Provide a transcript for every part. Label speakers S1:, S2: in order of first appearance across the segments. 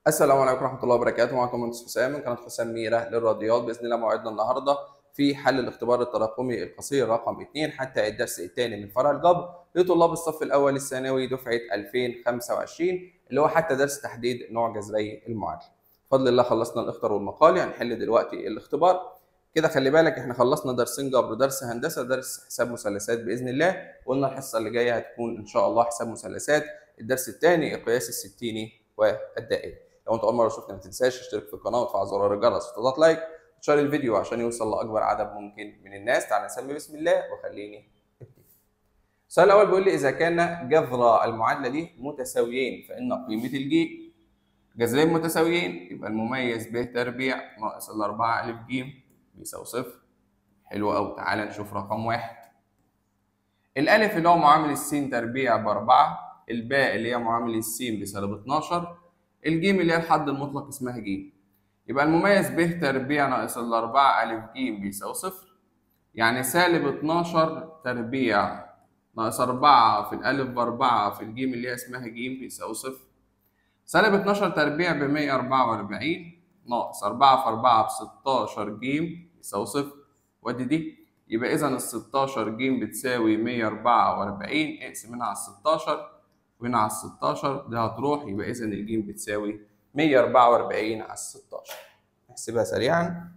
S1: السلام عليكم ورحمة الله وبركاته معكم مهندس حسام من قناة حسام ميرة للرياضيات بإذن الله موعدنا النهاردة في حل الاختبار التراكمي القصير رقم 2 حتى الدرس الثاني من فرع الجبر لطلاب الصف الأول الثانوي دفعة 2025 اللي هو حتى درس تحديد نوع جذري المعادلة. بفضل الله خلصنا الاختر والمقالي هنحل دلوقتي الاختبار كده خلي بالك احنا خلصنا درسين جبر درس هندسة درس حساب مثلثات بإذن الله وقلنا الحصة اللي جاية هتكون إن شاء الله حساب مثلثات الدرس الثاني القياس الستيني والدائري. لو انت اول مره شفتنا ما تنساش تشترك في القناه وتفعل زرار الجرس وتضغط لايك وتشير الفيديو عشان يوصل لاكبر عدد ممكن من الناس تعال نسمي بسم الله وخليني ابتدي السؤال الاول بيقول لي اذا كان جذر المعادله دي متساويين فان قيمه الجي جذرين متساويين يبقى المميز ب تربيع ناقص الأربعة ألف ج بيساوي صفر حلو أوي تعال نشوف رقم واحد الألف اللي هو معامل السين تربيع بأربعة الباء اللي هي معامل السين بسالب 12 الجيم اللي هي الحد المطلق اسمها جيم يبقى المميز ب تربيع ناقص الأربعة ألف جيم بيساوي صفر يعني سالب 12 تربيع ناقص أربعة في الألف بأربعة في الجيم اللي هي اسمها جيم بيساوي صفر سالب 12 تربيع ب 144 ناقص 4 في 4 ب 16 جيم بيساوي صفر ودي دي يبقى إذا ال 16 جيم بتساوي 144 اقسم منها على 16 وهنا على ال 16 ده هتروح يبقى اذا الجيم بتساوي 144 على ال 16 نحسبها سريعا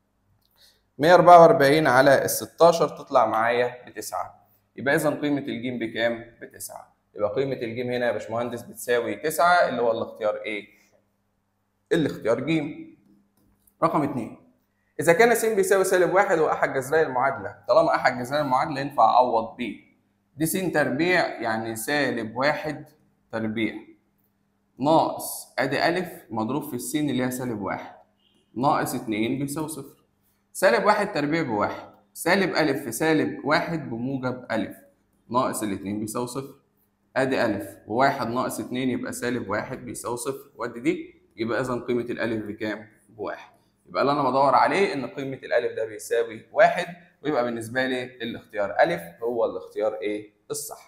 S1: 144 على ال 16 تطلع معايا بتسعة يبقى اذا قيمة الجيم بكام؟ بتسعة يبقى قيمة الجيم هنا يا باشمهندس بتساوي 9 اللي هو الاختيار ايه؟ الاختيار ج رقم 2 إذا كان س بيساوي سالب واحد وأحد جذري المعادلة طالما أحد جذري المعادلة ينفع أعوض بيه دي س تربيع يعني سالب واحد تربيع ناقص ادي الف مضروب في السين اللي هي سالب واحد ناقص اتنين بيساوي صفر سالب واحد تربيع بواحد سالب الف في سالب واحد بموجب الف ناقص الاتنين بيساوي صفر ادي الف وواحد ناقص اتنين يبقى سالب واحد بيساوي صفر وادي دي يبقى اذا قيمة الالف بكام؟ بواحد يبقى اللي انا بدور عليه ان قيمة الالف ده بيساوي واحد ويبقى بالنسبة لي الاختيار ألف هو الاختيار إيه؟ الصح.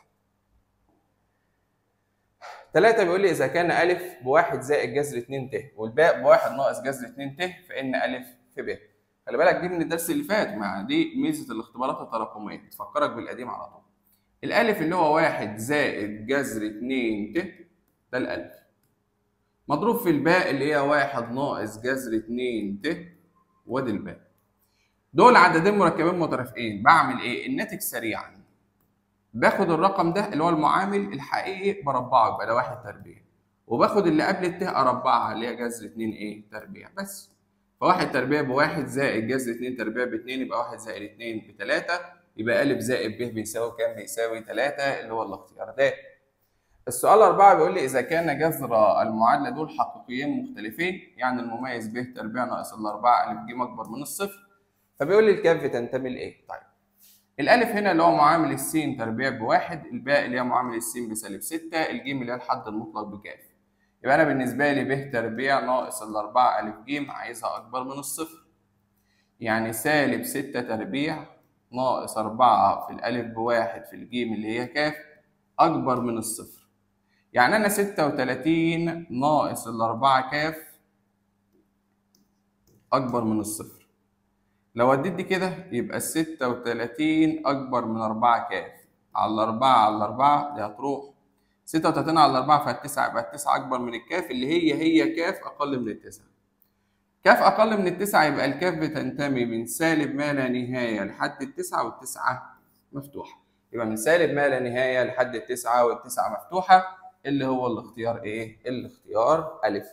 S1: ثلاثة بيقول لي إذا كان ألف بواحد زائد جذر 2 ت والباء بواحد ناقص جذر 2 ت فإن ألف في ب. خلي بالك دي من الدرس اللي فات مع دي ميزة الاختبارات التراكمية تفكرك بالقديم على طول. الألف اللي هو واحد زائد جذر 2 ت ده الألف. مضروب في الباء اللي هي واحد ناقص جذر 2 ت وادي الباء. دول عددين مركبين مترافقين بعمل ايه الناتج سريعا باخد الرقم ده اللي هو المعامل الحقيقي بربعه يبقى ده واحد تربيع وباخد اللي قبل الت اربعها اللي هي جذر 2 ايه تربيع بس فواحد تربيع بواحد زائد جذر 2 تربيع باتنين يبقى واحد زائد اتنين بتلاتة يبقى أ زائد ب بيساوي كام؟ بيساوي تلاتة اللي هو الاختيار ده. السؤال أربعة بيقول لي إذا كان جذر المعادلة دول حقيقيين مختلفين يعني المميز ب تربيع ناقص الأربعة أ ج أكبر من الصفر فبيقول لي الكاف تنتمي لايه؟ طيب الالف هنا اللي هو معامل السين تربيع بواحد، الباء اللي هي معامل السين بسالب ستة، الجيم اللي هي الحد المطلق بكاف. يبقى انا بالنسبه لي ب تربيع ناقص الاربعة الف جيم عايزها اكبر من الصفر. يعني سالب ستة تربيع ناقص أربعة في الألف بواحد في الجيم اللي هي كاف أكبر من الصفر. يعني أنا ستة وتلاتين ناقص الأربعة كاف أكبر من الصفر. لو اديت دي كده يبقى الستة وتلاتين أكبر من أربعة كاف على الأربعة على الأربعة دي هتروح ستة وتلاتين على الأربعة فالتسعة يبقى التسعة أكبر من الكاف اللي هي هي كاف أقل من التسعة كاف أقل من التسعة يبقى الكاف بتنتمي من سالب ما لا نهاية لحد التسعة والتسعة مفتوحة يبقى من سالب ما لا نهاية لحد التسعة والتسعة مفتوحة اللي هو الاختيار إيه؟ الاختيار ألف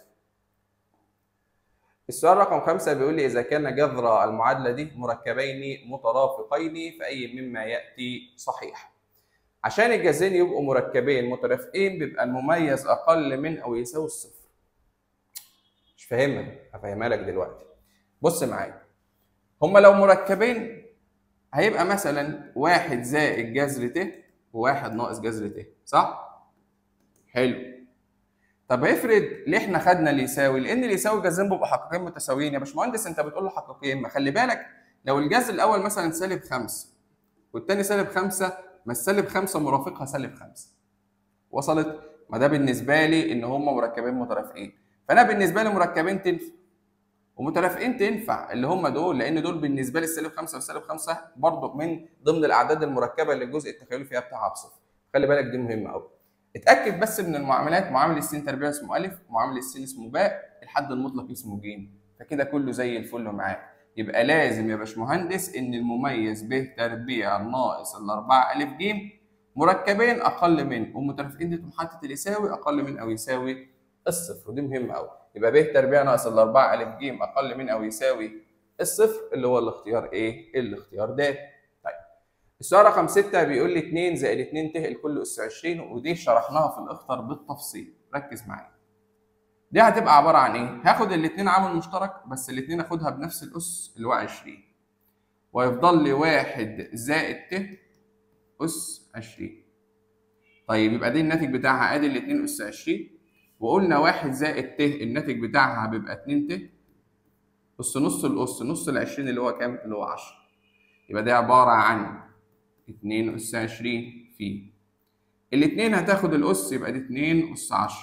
S1: السؤال رقم خمسة بيقول لي إذا كان جذر المعادلة دي مركبين مترافقين فأي مما يأتي صحيح. عشان الجذرين يبقوا مركبين مترافقين بيبقى المميز أقل من أو يساوي الصفر. مش فاهمها، هفهمها لك دلوقتي. بص معايا. هما لو مركبين هيبقى مثلا واحد زائد جذر ت وواحد ناقص جذر ت، صح؟ حلو. طب افرض ليه احنا خدنا اللي يساوي؟ لان اللي يساوي جذرين بيبقوا حقيقيين متساويين يا باشمهندس انت بتقول له حقيقيين ما خلي بالك لو الجذر الاول مثلا سالب خمسه والتاني سالب خمسه ما السالب خمسه مرافقها سالب خمسه. وصلت؟ ما ده بالنسبه لي ان هم مركبين مترافقين. فانا بالنسبه لي مركبين تنفع ومترافقين تنفع اللي هم دول لان دول بالنسبه لي السالب 5 والسالب 5 برضه من ضمن الاعداد المركبه اللي الجزء التخيلي فيها بتاعها بصفر خلي بالك دي مهمه قوي اتاكد بس من المعاملات معامل السين تربيع اسمه الف معامل السين اسمه باء الحد المطلق اسمه ج فكده كله زي الفل معاك يبقى لازم يا باشمهندس ان المميز ب تربيع ناقص الاربعه الف ج مركبين اقل من ومترافقين دي محطه اليساوي اقل من او يساوي الصفر ودي مهمه قوي يبقى ب تربيع ناقص الاربعه الف ج اقل من او يساوي الصفر اللي هو الاختيار ايه؟ الاختيار د طيب السؤال رقم 6 بيقول لي 2 زائد 2 ت الكل اس 20 ودي شرحناها في الاخطر بالتفصيل ركز معايا دي هتبقى عباره عن ايه؟ هاخد الاثنين عامل مشترك بس الاثنين اخدها بنفس الاس اللي هو 20 ويفضل لي 1 زائد ت اس 20 طيب يبقى دي الناتج بتاعها ادي الاثنين اس 20 وقلنا 1 زائد ت الناتج بتاعها بيبقى 2 ت اس نص الاس نص ال 20 اللي هو كام؟ اللي هو 10 يبقى دي عباره عن 2 اس 20 في الاثنين هتاخد الاس يبقى دي 2 اس 10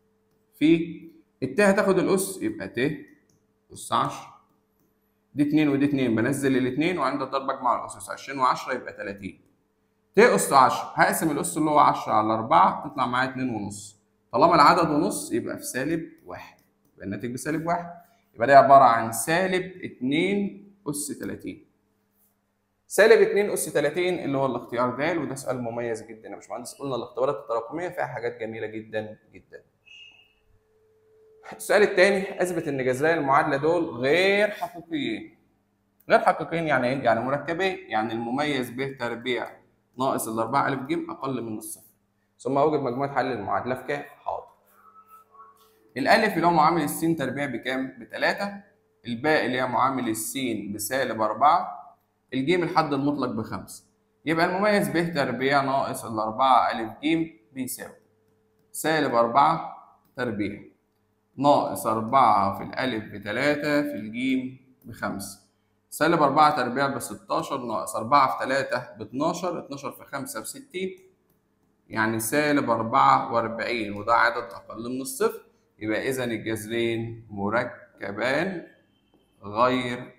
S1: في الت هتاخد الاس يبقى ت اس 10 دي 2 ودي 2 بنزل الاثنين وعند الضرب اجمع الاسس 20 و10 يبقى 30 ت اس 10 هقسم الاس اللي هو 10 على 4 تطلع معايا 2 ونص طالما العدد ونص يبقى في سالب 1 يبقى الناتج بسالب 1 يبقى ده عباره عن سالب 2 اس 30 سالب 2 اس 30 اللي هو الاختيار د وده سؤال مميز جدا يا باشمهندس قلنا الاختبارات التراكميه فيها حاجات جميله جدا جدا السؤال الثاني اثبت ان جذري المعادله دول غير حقيقيين غير حقيقيين يعني ايه؟ يعني مركبين يعني المميز ب تربيع ناقص الأربعة ألف ج أقل من الصفر ثم أوجد مجموعة حل المعادلة في كام؟ حاضر الألف اللي هو معامل السين تربيع بكام؟ بتلاتة الباء اللي هي معامل السين بسالب أربعة الجيم الحد المطلق بخمسة يبقى المميز ب تربيع ناقص الأربعة ألف ج بيساوي سالب أربعة تربيع ناقص أربعة في الألف بتلاتة في الجيم بخمسة سالب أربعة تربيع بستاشر ناقص أربعة في تلاتة باتناشر اتناشر في خمسة بستين يعني سالب أربعة وأربعين وده عدد أقل من الصفر يبقى إذا الجذرين مركبان غير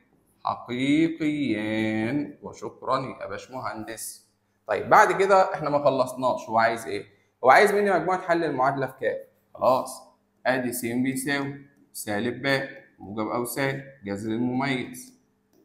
S1: حقيقيان وشكرا يا باشمهندس طيب بعد كده احنا ما خلصناش هو عايز ايه؟ هو عايز مني مجموعة حل المعادلة في كام؟ خلاص ادي س بيساوي سالب باء موجب او سالب جذر المميز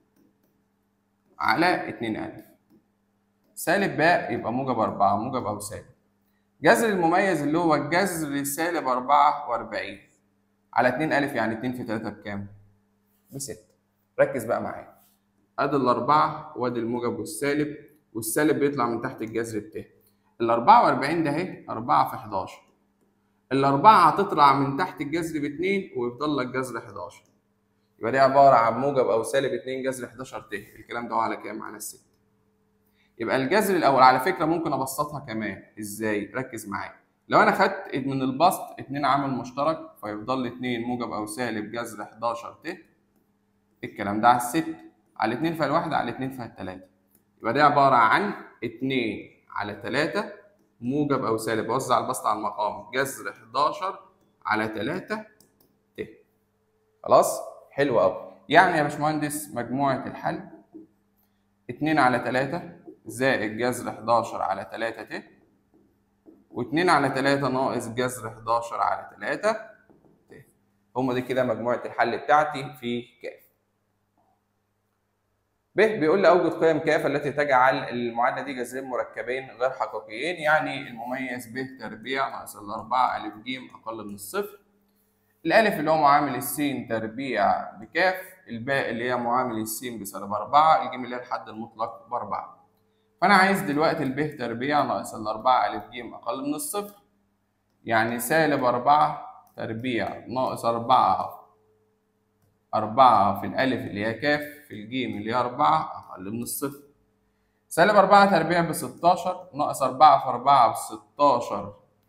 S1: على 2 ألف سالب باء يبقى موجب 4 موجب أو سالب جذر المميز اللي هو الجذر سالب 44 على 2 ألف يعني 2 في 3 بكام؟ ب 6 ركز بقى معايا ادي الأربعة وادي الموجب والسالب والسالب بيطلع من تحت الجذر بتاعي ال 44 ده اهي 4 في 11 الأربعة هتطلع من تحت الجذر باتنين ويفضل لك جذر 11 يبقى دي عبارة عن موجب أو سالب 2 جذر 11 ت الكلام ده على كام؟ على 6 يبقى الجذر الأول على فكرة ممكن أبسطها كمان إزاي؟ ركز معايا لو أنا خدت من البسط 2 عامل مشترك فيفضل لي 2 موجب أو سالب جذر 11 ت الكلام ده على الست على 2 فيها الواحد على 2 فيها التلاتة يبقى دي عبارة عن 2 على 3 موجب أو سالب وزع البسط على المقام جذر 11 على 3 ت خلاص؟ حلو قوي يعني يا باشمهندس مجموعة الحل 2 على 3 زائد جذر 11 على 3 ت و2 على 3 ناقص جذر 11 على 3 ت هما دي كده مجموعة الحل بتاعتي في كاف ب بيقول لي اوجد قيم كاف التي تجعل المعادله دي جذرين مركبين غير حقيقيين يعني المميز ب تربيع ناقص الاربعه الف ج اقل من الصفر الالف اللي هو معامل السين تربيع بكاف الباء اللي هي معامل السين بسالب أربعة الجيم اللي هي الحد المطلق بأربعة فأنا عايز دلوقتي الب تربيع ناقص الأربعة ألف ج أقل من الصفر يعني سالب أربعة تربيع ناقص أربعة أربعة في الألف اللي هي كاف في الجيم اللي هي أربعة أقل من الصفر سالب أربعة تربيع بستاشر ناقص أربعة في أربعة بستاشر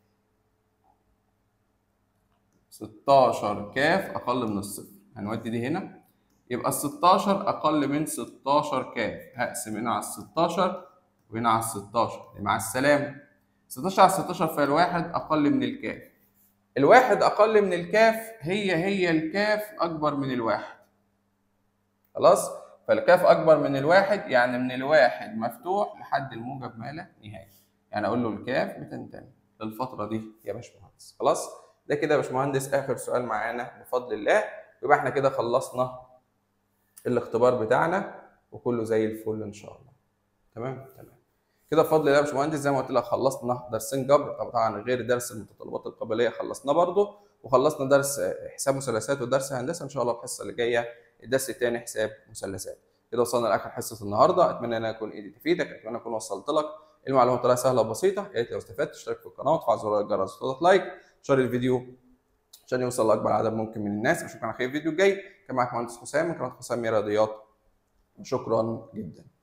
S1: ستاشر كاف أقل من الصفر هنودي دي هنا يبقى الستاشر أقل من ستاشر كاف هقسم هنا على الستاشر وهنا على الستاشر مع السلامة ستاشر على ستاشر فيها الواحد أقل من الكاف الواحد اقل من الكاف هي هي الكاف اكبر من الواحد خلاص فالكاف اكبر من الواحد يعني من الواحد مفتوح لحد الموجب ما لا نهايه يعني اقول له الكاف بتنتمي للفتره دي يا باشمهندس خلاص ده كده يا باشمهندس اخر سؤال معانا بفضل الله يبقى احنا كده خلصنا الاختبار بتاعنا وكله زي الفل ان شاء الله تمام تمام كده بفضل الله يا باشمهندس زي ما قلت لك خلصنا درسين جبر طبعا غير درس المتطلبات القابليه خلصناه برضه وخلصنا درس حساب مثلثات ودرس هندسه ان شاء الله الحصه اللي جايه الدرس الثاني حساب مثلثات كده وصلنا لاخر حصه النهارده اتمنى ان انا اكون ايدي تفيدك اتمنى اكون وصلت لك المعلومه بطريقه سهله وبسيطه يا ريت لو استفدت تشترك في القناه وتفعل زر الجرس وتضغط لايك شير الفيديو عشان يوصل لاكبر عدد ممكن من الناس اشوفك على خير الفيديو الجاي كان معاك مهندس حسام من قناه حسام رياضيات شكرا جدا